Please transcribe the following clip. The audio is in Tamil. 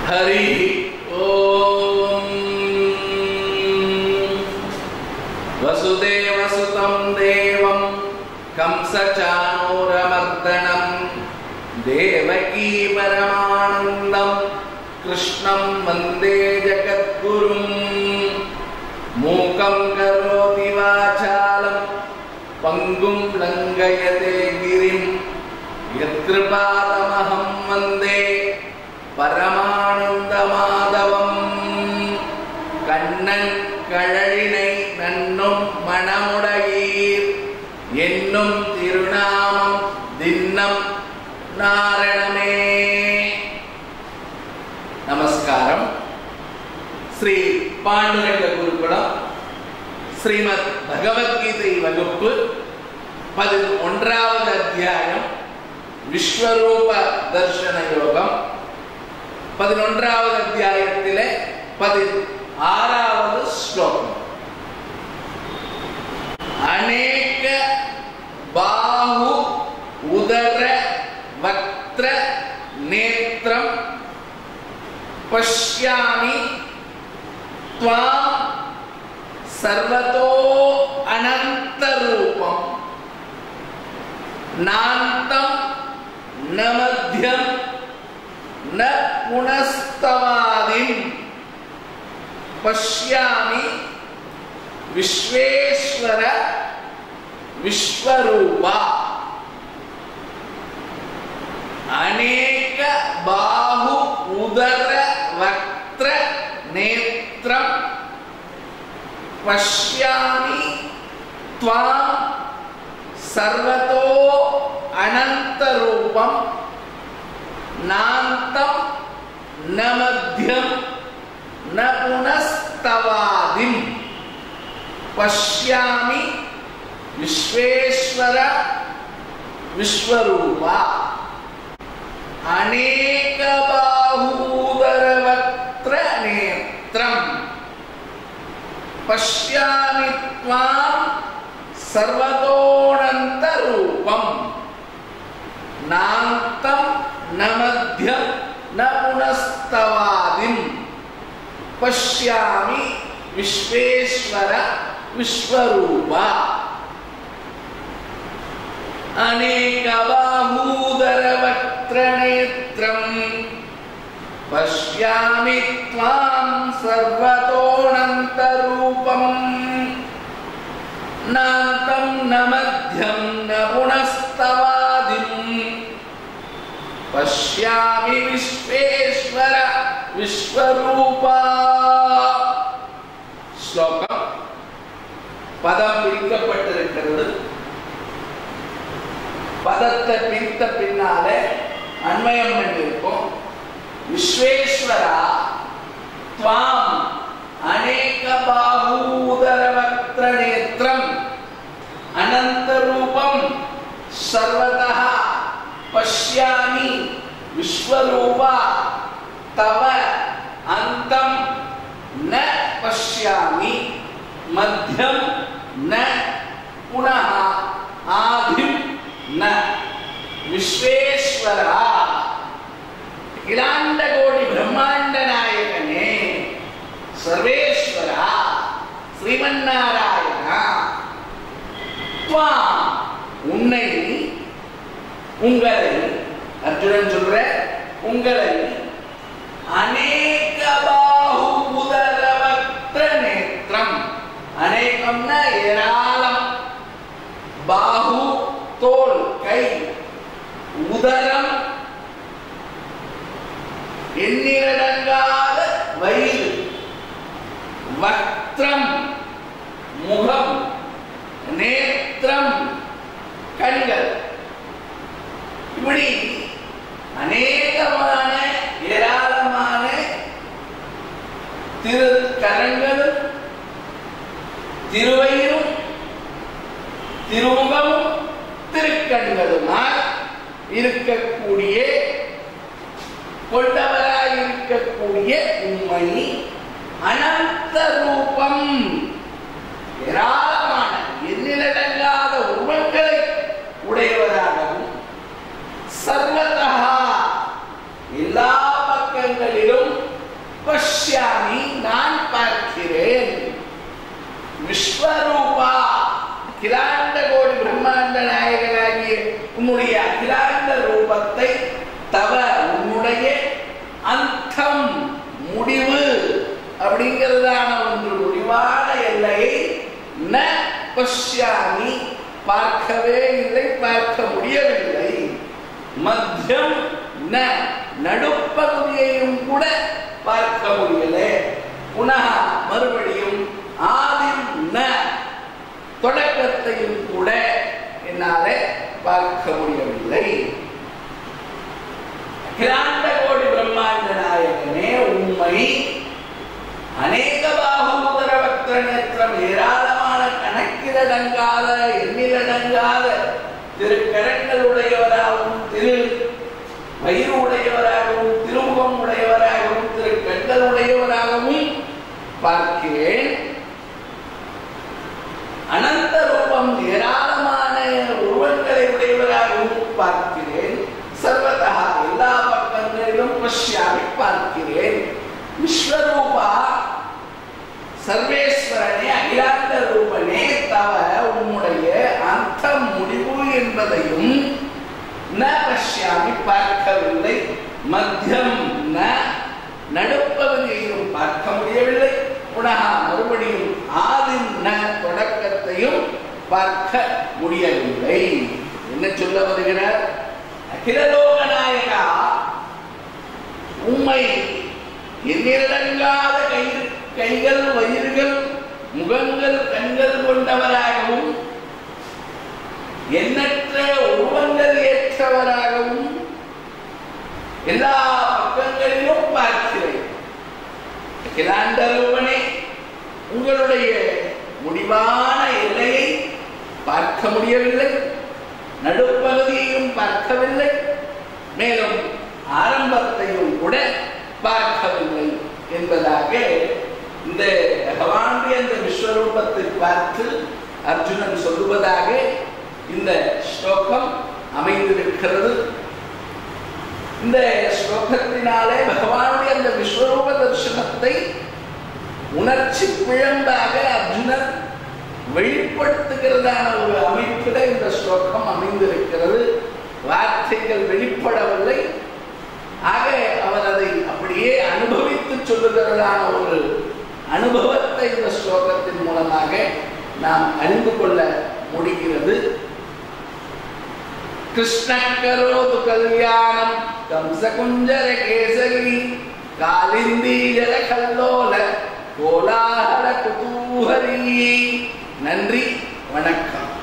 हरि ॐ वसुदेवसुतं देवं कंसचाणूरमर्दनं देवकी परमानन्दं कृष्णं वन्दे जगद्गुरुम् मूकं करोति वाचालं पङ्गुं लङ्घयते गिरिं यत्कृपातमहं वन्दे பரமானந்தமாதவம் கண்ணன் கழலினை நன்னும் மணமுடையீர் என்னும் திருநாமம் தின்னம் நாரணமே நமஸ்காரம் ஸ்ரீ பாண்டுரங்க குருகுலம் ஸ்ரீமத் பகவத்கீதை வகுப்பு பதினொன்றாவது அத்தியாயம் விஸ்வரூப தர்ஷன யோகம் பதினொன்றாவது அத்தியாயத்திலே பதி ஆறாவது ஸ்லோகம் அநேக பாஹு உதர வக்ர நேத்திரம் பஷ்யாமி त्वां सर्वतो अनन्तरूपं नान्तं न मध्यं न पुनस्तवादिं पश्यामि विश्वेश्वर विश्वरूपा अनेक बाहु उदर वक्त्र नेत्रं पश्यामि त्वां सर्वतो अनन्तरूपं नान्तं न मध्यं न पुनस्तवादिं पश्यामि विश्वेश्वर विश्वरूपा अनेकबाहूदरवक्त्र नेत्रम् पश्यामि त्वां सर्वतोऽनन्तरूपम् नान्तं न मध्यं न पुनस्तवादिं पश्यामि विश्वेश्वर विश्वरूपा अनेकबाहूदरवक्त्रनेत्रम् पश्यामि त्वां सर्वतोऽनन्तरूपम् नान्तं न मध्यं न पुनस्तवादिम् पश्यामि विश्वेश्वर विश्वरूपा ஸ்லோகம் பதம் பிரிக்கப்பட்டிருக்கிறது பதத்தை பிரித்த பின்னாலே அன்மயம் பண்ணிருக்கும் விஸ்வேஸ்வரா துவாம் அநேக பாகூதர வக்ர நேத்திரம் அனந்த ரூபம் சர்வதः பஷ்யாமி விஸ்வரூபா தவ அந்தம் ந பஷ்யாமி மத்தியம் ந புனः ஆதிம் ந விஸ்வேஸ்வரா அகிலாண்ட கோடி பிரம்மாண்ட நாயகனே சர்வேஸ்வரா ஸ்ரீமன்னாராயணா துவா உன்னை உங்களை அர்ஜுனன் சொல்ற உங்களை அநேக பாஹு உதரவக்ர நேத்திரம் அநேகம்னா ஏராளம் பாஹு தோல் கை உதரம் எண்ணிலடங்காத வயிறு வக்ரம் முகம் நேத்திரம் கண்கள் இப்படி அநேகமான ஏராளமான திரு கரங்களும் திருவயிரும் திருமுகமும் திருக்கண்களுமாய் இருக்கக்கூடிய கொண்டவராய் இருக்கக்கூடிய உண்மை அனந்த ரூபம் ஏராளமான எண்ணிலடங்காத உருவங்களை உடையவராகவும் சர்வதா எல்லா பக்கங்களிலும் பிரம்மாண்ட நாயகனாகிய உன்னுடைய அகிலாண்ட ரூபத்தை தவ உன்னுடைய அந்தம் முடிவு அப்படிங்கிறதான ஒன்று முடிவான எல்லையை ந பஷ்யாமி பார்க்கவே இல்லை பார்க்க முடியவில்லை மத்தியம் ந நடுப்பகுதியையும் கூட பார்க்க முடியல புனக மறுபடியும் ஆதிம் ந தொடக்கத்தையும் கூட என்னாலே பார்க்க முடியவில்லை அகிலாண்ட கோடி பிரம்மாண்ட நாயகனே உண்மை அநேக பாகுமுதர பக்த நேத்திரம் ஏராளமான கணக்கிலடங்காத எண்ணிலடங்காத திருக்கரங்களுடையவராகவும் திரு வயிறு உடையவராகவும் திருமுகம் உடையவராகவும் திரு கண்கள் உடையவராகவும் பார்க்கிறேன் அனந்த ரூபம் ஏராளமான உருவங்களை உடையவராகவும் பார்க்கிறேன் சர்வதா எல்லா பக்கங்களிலும் பஷ்யாமி பார்க்கிறேன் விஸ்வரூபா சர்வேஸ்வரனே அகிலாண்ட ரூபனே தவ உன்னுடைய அந்த முடிவு என்பதையும் ந பஷ்யாமி பார்க்கவில்லை மத்தியம் ந நடுப்பகுதியையும் பார்க்க முடியவில்லை புனக மறுபடியும் ஆதின் ந தொடக்கத்தையும் பார்க்க முடியவில்லை என்ன சொல்ல வருகிறார் அகிலலோக நாயகா உண்மை எண்ணிலடங்காத கை கைகள் வயிறுகள் முகங்கள் கண்கள் கொண்டவராகவும் எண்ணற்ற உருவங்கள் ஏற்றவராகவும் எல்லா பக்கங்களிலும் பார்க்கிறேன் அகிலாண்டரூபனே உங்களுடைய முடிவான எல்லையை பார்க்க முடியவில்லை நடுப்பகுதியையும் பார்க்கவில்லை மேலும் ஆரம்பத்தையும் கூட பார்க்கவில்லை என்பதாக இந்த பகவானுடைய அந்த விஸ்வரூபத்தை பார்த்து அர்ஜுனன் சொல்லுவதாக இந்த ஸ்லோகம் அமைந்திருக்கிறது இந்த ஸ்லோகத்தினாலே பகவானுடைய அந்த விஸ்வரூப தரிசனத்தை உணர்ச்சி பிழம்பாக அர்ஜுனன் வெளிப்படுத்துகிறதான ஒரு அமைப்பில் இந்த ஸ்லோகம் அமைந்திருக்கிறது வார்த்தைகள் வெளிப்படவில்லை ஆக அவர் அதை அப்படியே அனுபவித்து சொல்லுகிறதான ஒரு அனுபவத்தை இந்த ஸ்லோகத்தின் மூலமாக நாம் அறிந்து கொள்ள முடிகிறது கிருஷ்ணக்கரோது கல்யாணம் கம்சகுஞ்சர கேசரி காலிந்தீஜர கல்லோல கோலாகல குதூஹரி நன்றி வணக்கம்